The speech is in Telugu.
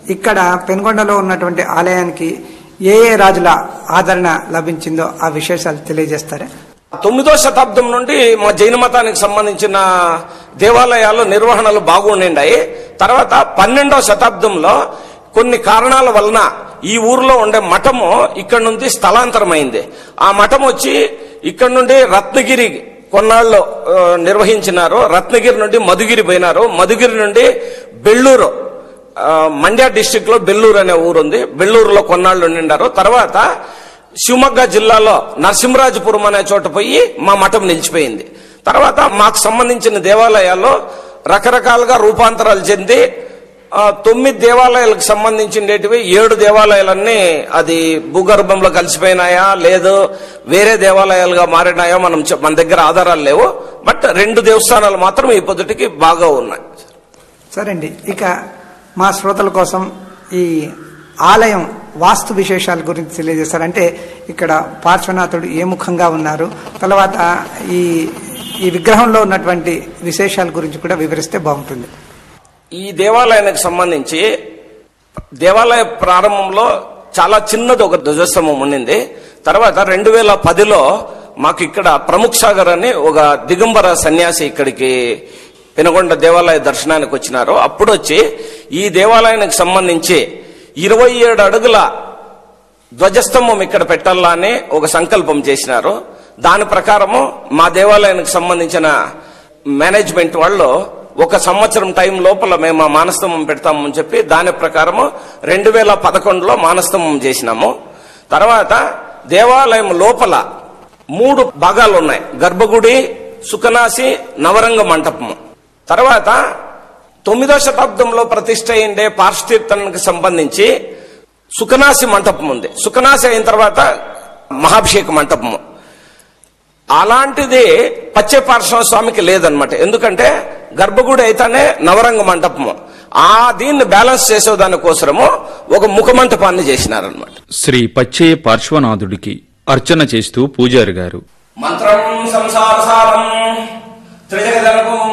ఇక్కడ పెనుగొండలో ఉన్నటువంటి ఆలయానికి ఏ ఏ రాజుల ఆదరణ లభించిందో ఆ విశేషాలు తెలియజేస్తారా తొమ్మిదో శతాబ్దం నుండి మా జైన మతానికి సంబంధించిన దేవాలయాలు నిర్వహణలు బాగుండిండాయి తర్వాత పన్నెండో శతాబ్దంలో కొన్ని కారణాల వలన ఈ ఊర్లో ఉండే మఠము ఇక్కడ నుండి స్థలాంతరమైంది ఆ మఠం వచ్చి ఇక్కడ నుండి రత్నగిరి కొన్నాళ్ళు ఆ, నిర్వహించినారు రత్నగిరి నుండి మధుగిరి పోయినారు మధుగిరి నుండి బెಳ್ಳూరు ఆ, మండ్య డిస్టిక్ లో బెల్లూరు అనే ఊరుంది బెల్లూరులో కొన్నాళ్ళు ఉండిండారు తర్వాత శివమొగ్గ జిల్లాలో నరసింహరాజపురం అనే చోట పోయి మా మఠం నిలిచిపోయింది తర్వాత మాకు సంబంధించిన దేవాలయాల్లో రకరకాలుగా రూపాంతరాలు చెంది ఆ, తొమ్మిది దేవాలయాలకు సంబంధించినవి ఏడు దేవాలయాలన్నీ అది భూగర్భంలో కలిసిపోయినాయా లేదు వేరే దేవాలయాలుగా మారినాయా మనం చె- మన దగ్గర ఆధారాలు లేవు బట్ రెండు దేవస్థానాలు మాత్రం ఈ పొద్దుటికి బాగా ఉన్నాయి సరే అండి ఇక మా శ్రోతల కోసం ఈ ఆలయం వాస్తు విశేషాల గురించి తెలియజేస్తారు అంటే ఇక్కడ పార్శ్వనాథుడు ఏ ముఖంగా ఉన్నారు తర్వాత ఈ ఈ విగ్రహంలో ఉన్నటువంటి విశేషాల గురించి కూడా వివరిస్తే బాగుంటుంది ఈ దేవాలయానికి సంబంధించి దేవాలయ ప్రారంభంలో చాలా చిన్నది ఒక ధ్వజస్తంభం ఉండింది తర్వాత రెండు వేల పదిలో మాకు ఇక్కడ ప్రముఖ్ సాగర్ అని ఒక దిగంబర సన్యాసి ఇక్కడికి పెనుగొండ దేవాలయ దర్శనానికి వచ్చినారు అప్పుడు వచ్చి ఈ దేవాలయానికి సంబంధించి ఇరవై ఏడు అడుగుల ధ్వజస్తంభం ఇక్కడ పెట్టాలా అని ఒక సంకల్పం చేసినారు దాని ప్రకారము మా దేవాలయానికి సంబంధించిన మేనేజ్మెంట్ వాళ్ళు ఒక సంవత్సరం టైం లోపల మేము ఆ మానస్తంభం పెడతామని చెప్పి దాని ప్రకారము రెండు వేల పదకొండులో మానస్తంభం చేసినాము తర్వాత దేవాలయం లోపల మూడు భాగాలు ఉన్నాయి గర్భగుడి సుఖనాసి నవరంగ మంటపము తర్వాత తొమ్మిదో శతాబ్దంలో ప్రతిష్ట అయిండే పార్శ్వతీర్థానికి సంబంధించి సుఖనాసి మంటపం ఉంది సుఖనాసి అయిన తర్వాత మహాభిషేక మంటపము అలాంటిది పచ్చే పార్శ్వ స్వామికి లేదనమాట ఎందుకంటే గర్భగుడి అయితేనే నవరంగ మంటపము ఆ దీన్ని బ్యాలెన్స్ చేసే దానికోసము ఒక ముఖ మంటపాన్ని చేసినారనమాట శ్రీ పచ్చే పార్శ్వనాథుడికి అర్చన చేస్తూ పూజారి గారు మంత్రం సంసార సారం త్రిజగదనకు